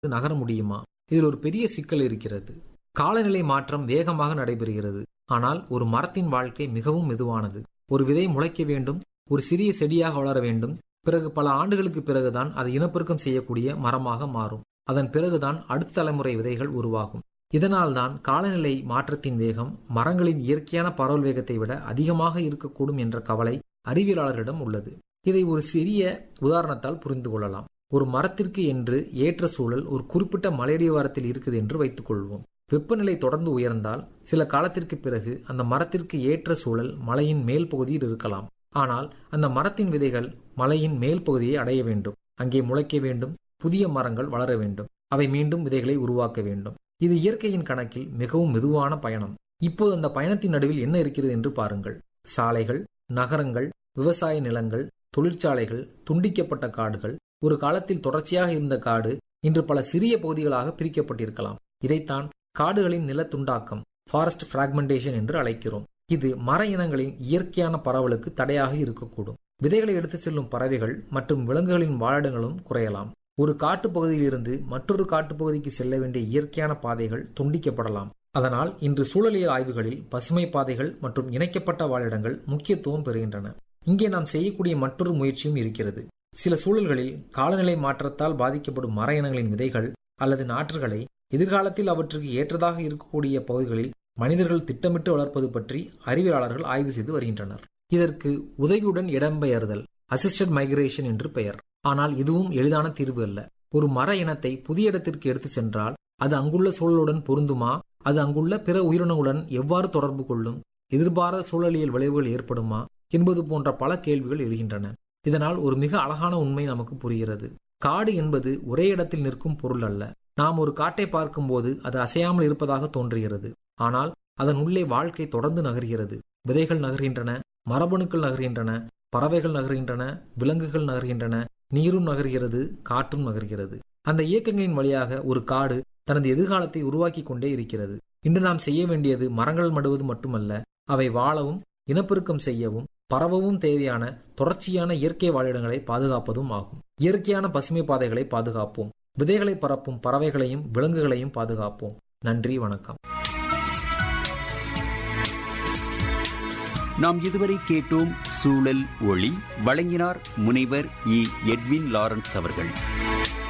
நகர முடியுமா இதில் ஒரு பெரிய சிக்கல் இருக்கிறது காலநிலை மாற்றம் வேகமாக நடைபெறுகிறது ஆனால் ஒரு மரத்தின் வாழ்க்கை மிகவும் மெதுவானது ஒரு விதை முளைக்க வேண்டும் ஒரு சிறிய செடியாக வளர வேண்டும் பிறகு பல ஆண்டுகளுக்கு பிறகுதான் அது இனப்பெருக்கம் செய்யக்கூடிய மரமாக மாறும் அதன் பிறகுதான் அடுத்த தலைமுறை விதைகள் உருவாகும் இதனால்தான் காலநிலை மாற்றத்தின் வேகம் மரங்களின் இயற்கையான பரவல் வேகத்தை விட அதிகமாக இருக்கக்கூடும் என்ற கவலை அறிவியலாளர்களிடம் உள்ளது இதை ஒரு சிறிய உதாரணத்தால் புரிந்து கொள்ளலாம் ஒரு மரத்திற்கு என்று ஏற்ற சூழல் ஒரு குறிப்பிட்ட மலையடிவாரத்தில் இருக்குது என்று வைத்துக் கொள்வோம் வெப்பநிலை தொடர்ந்து உயர்ந்தால் சில காலத்திற்கு பிறகு அந்த மரத்திற்கு ஏற்ற சூழல் மலையின் மேல் பகுதியில் இருக்கலாம் ஆனால் அந்த மரத்தின் விதைகள் மலையின் மேல் பகுதியை அடைய வேண்டும் அங்கே முளைக்க வேண்டும் புதிய மரங்கள் வளர வேண்டும் அவை மீண்டும் விதைகளை உருவாக்க வேண்டும் இது இயற்கையின் கணக்கில் மிகவும் மெதுவான பயணம் இப்போது அந்த பயணத்தின் நடுவில் என்ன இருக்கிறது என்று பாருங்கள் சாலைகள் நகரங்கள் விவசாய நிலங்கள் தொழிற்சாலைகள் துண்டிக்கப்பட்ட காடுகள் ஒரு காலத்தில் தொடர்ச்சியாக இருந்த காடு இன்று பல சிறிய பகுதிகளாக பிரிக்கப்பட்டிருக்கலாம் இதைத்தான் காடுகளின் நிலத்துண்டாக்கம் ஃபாரஸ்ட் பிராக்மெண்டேஷன் என்று அழைக்கிறோம் இது மர இனங்களின் இயற்கையான பரவலுக்கு தடையாக இருக்கக்கூடும் விதைகளை எடுத்துச் செல்லும் பறவைகள் மற்றும் விலங்குகளின் வாழிடங்களும் குறையலாம் ஒரு காட்டுப்பகுதியிலிருந்து மற்றொரு காட்டுப்பகுதிக்கு செல்ல வேண்டிய இயற்கையான பாதைகள் துண்டிக்கப்படலாம் அதனால் இன்று சூழலியல் ஆய்வுகளில் பசுமை பாதைகள் மற்றும் இணைக்கப்பட்ட வாழிடங்கள் முக்கியத்துவம் பெறுகின்றன இங்கே நாம் செய்யக்கூடிய மற்றொரு முயற்சியும் இருக்கிறது சில சூழல்களில் காலநிலை மாற்றத்தால் பாதிக்கப்படும் மர இனங்களின் விதைகள் அல்லது நாற்றுகளை எதிர்காலத்தில் அவற்றுக்கு ஏற்றதாக இருக்கக்கூடிய பகுதிகளில் மனிதர்கள் திட்டமிட்டு வளர்ப்பது பற்றி அறிவியலாளர்கள் ஆய்வு செய்து வருகின்றனர் இதற்கு உதவியுடன் இடம்பெயர்தல் அசிஸ்டட் மைக்ரேஷன் என்று பெயர் ஆனால் இதுவும் எளிதான தீர்வு அல்ல ஒரு மர இனத்தை புதிய இடத்திற்கு எடுத்து சென்றால் அது அங்குள்ள சூழலுடன் பொருந்துமா அது அங்குள்ள பிற உயிரினங்களுடன் எவ்வாறு தொடர்பு கொள்ளும் எதிர்பாராத சூழலியல் விளைவுகள் ஏற்படுமா என்பது போன்ற பல கேள்விகள் எழுகின்றன இதனால் ஒரு மிக அழகான உண்மை நமக்கு புரிகிறது காடு என்பது ஒரே இடத்தில் நிற்கும் பொருள் அல்ல நாம் ஒரு காட்டை பார்க்கும்போது அது அசையாமல் இருப்பதாக தோன்றுகிறது ஆனால் அதன் உள்ளே வாழ்க்கை தொடர்ந்து நகர்கிறது விதைகள் நகர்கின்றன மரபணுக்கள் நகர்கின்றன பறவைகள் நகர்கின்றன விலங்குகள் நகர்கின்றன நீரும் நகர்கிறது காற்றும் நகர்கிறது அந்த இயக்கங்களின் வழியாக ஒரு காடு தனது எதிர்காலத்தை உருவாக்கி கொண்டே இருக்கிறது இன்று நாம் செய்ய வேண்டியது மரங்கள் மடுவது மட்டுமல்ல அவை வாழவும் இனப்பெருக்கம் செய்யவும் பரவவும் தேவையான தொடர்ச்சியான இயற்கை வாழிடங்களை பாதுகாப்பதும் ஆகும் இயற்கையான பசுமை பாதைகளை பாதுகாப்போம் விதைகளை பரப்பும் பறவைகளையும் விலங்குகளையும் பாதுகாப்போம் நன்றி வணக்கம் நாம் இதுவரை கேட்டோம் சூழல் ஒளி வழங்கினார் முனைவர் இ எட்வின் லாரன்ஸ் அவர்கள்